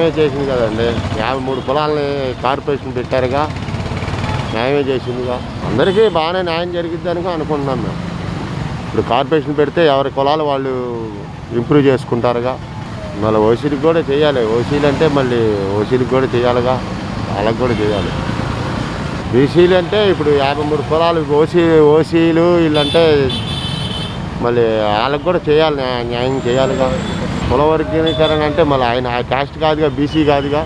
న్యాయమే చేసింది కదండి యాభై మూడు కులాలని కార్పొరేషన్ పెట్టారుగా న్యాయమే చేసిందిగా అందరికీ బాగానే న్యాయం జరిగిద్దని అనుకుంటున్నాం మేము ఇప్పుడు కార్పొరేషన్ పెడితే ఎవరి కులాలు వాళ్ళు ఇంప్రూవ్ చేసుకుంటారుగా మళ్ళీ ఓసీలకు కూడా చేయాలి ఓసీలు అంటే మళ్ళీ ఓసీలకు కూడా చేయాలిగా వాళ్ళకి కూడా చేయాలి బీసీలు అంటే ఇప్పుడు యాభై మూడు కులాలు ఓసీ ఓసీలు వీళ్ళంటే మళ్ళీ వాళ్ళకి కూడా చేయాలి న్యా- న్యాయం చేయాలిగా కుల వర్గీకరణ అంటే మళ్ళీ ఆయన ఆ కాస్ట్ కాదుగా బీసీ కాదుగా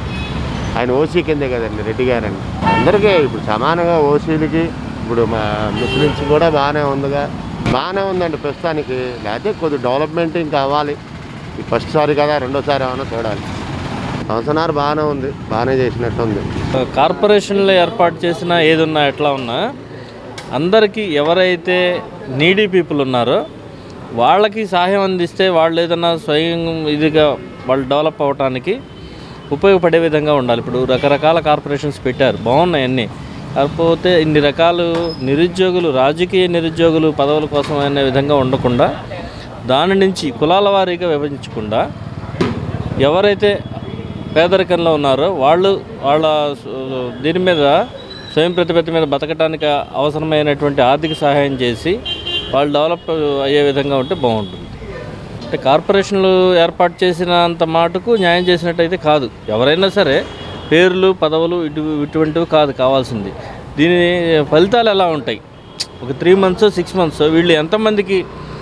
ఆయన ఓసీ కిందే కదండి రెడ్డి గారండి అందరికీ ఇప్పుడు సమానంగా ఓసీలకి ఇప్పుడు మా ముస్లిమ్స్ కూడా బాగానే ఉందిగా బాగానే ఉందండి ప్రస్తుతానికి లేకపోతే కొద్ది డెవలప్మెంట్ ఇంకా అవ్వాలి ఈ ఫస్ట్ సారి కదా రెండోసారి ఏమైనా చూడాలి సంవత్సరాలు బాగానే ఉంది బాగానే చేసినట్టు ఉంది కార్పొరేషన్లు ఏర్పాటు చేసిన ఏదున్నా ఎట్లా ఉన్నా అందరికీ ఎవరైతే నీడీ పీపుల్ ఉన్నారో వాళ్ళకి సహాయం అందిస్తే వాళ్ళు ఏదైనా స్వయం ఇదిగా వాళ్ళు డెవలప్ అవ్వటానికి ఉపయోగపడే విధంగా ఉండాలి ఇప్పుడు రకరకాల కార్పొరేషన్స్ పెట్టారు బాగున్నాయి అన్నీ కాకపోతే ఇన్ని రకాలు నిరుద్యోగులు రాజకీయ నిరుద్యోగులు పదవుల కోసం అనే విధంగా ఉండకుండా దాని నుంచి కులాల వారీగా విభజించకుండా ఎవరైతే పేదరికంలో ఉన్నారో వాళ్ళు వాళ్ళ సు- దీని మీద స్వయం ప్రతిపత్తి మీద బతకడానికి అవసరమైనటువంటి ఆర్థిక సహాయం చేసి వాళ్ళు డెవలప్ అయ్యే విధంగా ఉంటే బాగుంటుంది అంటే కార్పొరేషన్లు ఏర్పాటు చేసినంత మాటకు న్యాయం చేసినట్టయితే కాదు ఎవరైనా సరే పేర్లు పదవులు ఇటు ఇటువంటివి కాదు కావాల్సింది దీని ఫలితాలు ఎలా ఉంటాయి ఒక త్రీ మంత్స్ సిక్స్ మంత్స్ వీళ్ళు ఎంతమందికి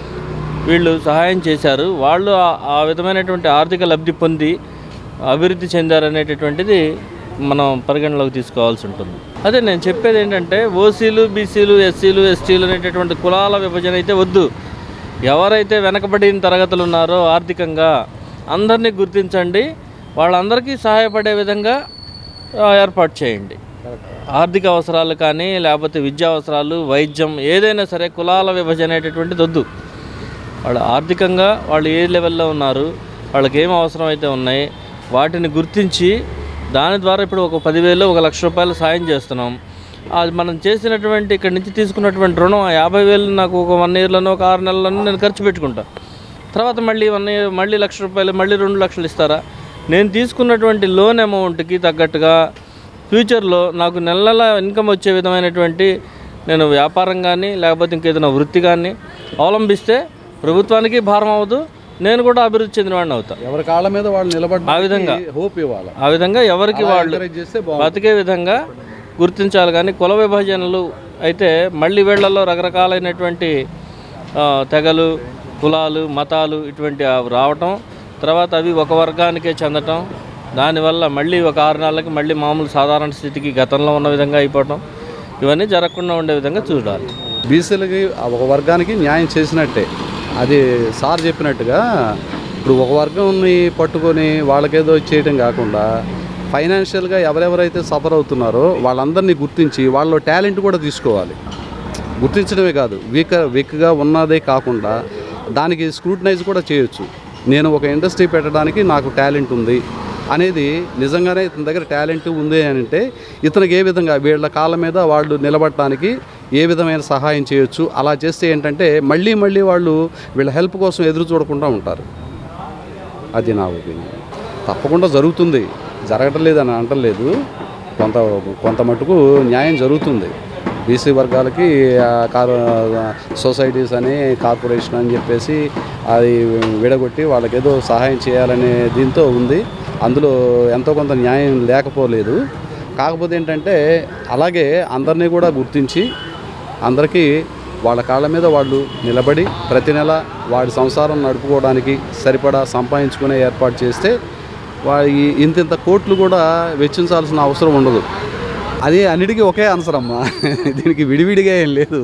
వీళ్ళు సహాయం చేశారు వాళ్ళు ఆ- ఆ విధమైనటువంటి ఆర్థిక లబ్ధి పొంది అభివృద్ధి చెందారనేటటువంటిది మనం పరిగణలోకి తీసుకోవాల్సి ఉంటుంది అదే నేను చెప్పేది ఏంటంటే ఓసీలు బీసీలు ఎస్సీలు ఎస్టీలు అనేటటువంటి కులాల విభజన అయితే వద్దు ఎవరైతే వెనకబడిన తరగతులు ఉన్నారో ఆర్థికంగా అందరినీ గుర్తించండి వాళ్ళందరికీ సహాయపడే విధంగా ఆ, ఏర్పాటు చేయండి ఆర్థిక అవసరాలు కానీ లేకపోతే విద్యా అవసరాలు వైద్యం ఏదైనా సరే కులాల విభజన అనేటటువంటిది వద్దు వాళ్ళు ఆర్థికంగా వాళ్ళు ఏ లెవెల్లో ఉన్నారు వాళ్ళకి ఏం అవసరం అయితే ఉన్నాయి వాటిని గుర్తించి దాని ద్వారా ఇప్పుడు ఒక పదివేలు ఒక లక్ష రూపాయలు సాయం చేస్తున్నాం అది మనం చేసినటువంటి ఇక్కడి నుంచి తీసుకున్నటువంటి రుణం ఆ యాభై వేలు నాకు ఒక వన్ ఇయర్లోనో ఒక ఆరు నెలల్లోనో నేను ఖర్చు పెట్టుకుంటా తర్వాత మళ్ళీ వన్ ఇయర్ మళ్ళీ లక్ష రూపాయలు మళ్ళీ రెండు లక్షలు ఇస్తారా నేను తీసుకున్నటువంటి లోన్ అమౌంట్కి తగ్గట్టుగా ఫ్యూచర్లో నాకు నెల నెల ఇన్కమ్ వచ్చే విధమైనటువంటి నేను వ్యాపారం కానీ లేకపోతే ఇంకేదైనా వృత్తి కానీ అవలంబిస్తే ప్రభుత్వానికి భారం అవ్వదు నేను కూడా అభివృద్ధి చెందినవాడిని అవుతా ఎవరి కాళ్ళ మీద వాళ్ళు నిలబడి ఆ విధంగా. హోప్ ఇవ్వాలి ఆ విధంగా ఎవరికి వాళ్ళు ఎంకరేజ్ చేస్తే బాగుంటుంది బతికే విధంగా గుర్తించాలి కానీ కుల విభజనలు అయితే మళ్ళీ వీళ్ళల్లో రకరకాలైనటువంటి ఆ, తెగలు కులాలు మతాలు ఇటువంటి అవి రావటం తర్వాత అవి ఒక వర్గానికే చెందటం దానివల్ల మళ్ళీ ఒక ఆరు నెలలకి మళ్ళీ మామూలు సాధారణ స్థితికి గతంలో ఉన్న విధంగా అయిపోవటం ఇవన్నీ జరగకుండా ఉండే విధంగా చూడాలి బీసీలకి ఒక వర్గానికి న్యాయం చేసినట్టే అది సార్ చెప్పినట్టుగా ఇప్పుడు ఒక వర్గంని పట్టుకొని వాళ్ళకేదో చేయడం కాకుండా ఫైనాన్షియల్గా ఎవరెవరైతే సఫర్ అవుతున్నారో వాళ్ళందరినీ గుర్తించి వాళ్ళ టాలెంట్ కూడా తీసుకోవాలి గుర్తించడమే కాదు వీక్ వీక్గా ఉన్నదే కాకుండా దానికి స్క్రూటనైజ్ కూడా చేయొచ్చు నేను ఒక ఇండస్ట్రీ పెట్టడానికి నాకు టాలెంట్ ఉంది అనేది నిజంగానే ఇతని దగ్గర టాలెంట్ ఉంది అని అంటే ఇతనికి ఏ విధంగా వీళ్ళ కాళ్ళ మీద వాళ్ళు నిలబడటానికి ఏ విధమైన సహాయం చేయొచ్చు అలా చేస్తే ఏంటంటే మళ్ళీ మళ్ళీ వాళ్ళు వీళ్ళ హెల్ప్ కోసం ఎదురు చూడకుండా ఉంటారు అది నా ఒపీనియన్ తప్పకుండా జరుగుతుంది జరగటం లేదని అంటలేదు కొంత కొంత మటుకు న్యాయం జరుగుతుంది బీసీ వర్గాలకి ఆ, కార్ సొసైటీస్ అని కార్పొరేషన్ అని చెప్పేసి అది విడగొట్టి వాళ్ళకి ఏదో సహాయం చేయాలనే దీంతో ఉంది అందులో ఎంతో కొంత న్యాయం లేకపోలేదు కాకపోతే ఏంటంటే అలాగే అందరినీ కూడా గుర్తించి అందరికీ వాళ్ళ కాళ్ళ మీద వాళ్ళు నిలబడి ప్రతి నెల వాడి సంసారం నడుపుకోవడానికి సరిపడా సంపాదించుకునే ఏర్పాటు చేస్తే వాడి ఇంత ఇంత కోట్లు కూడా వెచ్చించాల్సిన అవసరం ఉండదు అది అన్నిటికీ ఒకే ఆన్సర్ అమ్మా దీనికి విడివిడిగా ఏం లేదు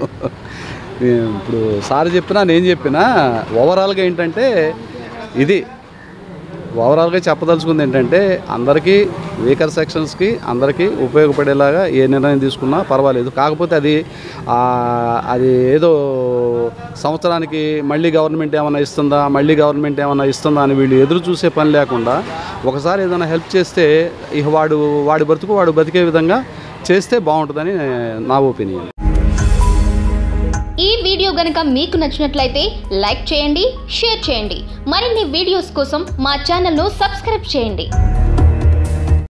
ఇప్పుడు సార్ చెప్పినా నేను చెప్పినా ఓవరాల్గా ఏంటంటే ఇది ఓవరాల్గా చెప్పదలుచుకుంది ఏంటంటే అందరికీ వీకర్ సెక్షన్స్కి అందరికీ ఉపయోగపడేలాగా ఏ నిర్ణయం తీసుకున్నా పర్వాలేదు కాకపోతే అది ఆ, అది ఏదో సంవత్సరానికి మళ్ళీ గవర్నమెంట్ ఏమైనా ఇస్తుందా మళ్ళీ గవర్నమెంట్ ఏమైనా ఇస్తుందా అని వీళ్ళు ఎదురు చూసే పని లేకుండా ఒకసారి ఏదైనా హెల్ప్ చేస్తే ఇక వాడు వాడి బ్రతుకు వాడు బతికే విధంగా చేస్తే బాగుంటుందని నా ఒపీనియన్ ఈ వీడియో గనుక మీకు నచ్చినట్లయితే లైక్ చేయండి షేర్ చేయండి మరిన్ని వీడియోస్ కోసం మా ఛానల్ను సబ్స్క్రైబ్ చేయండి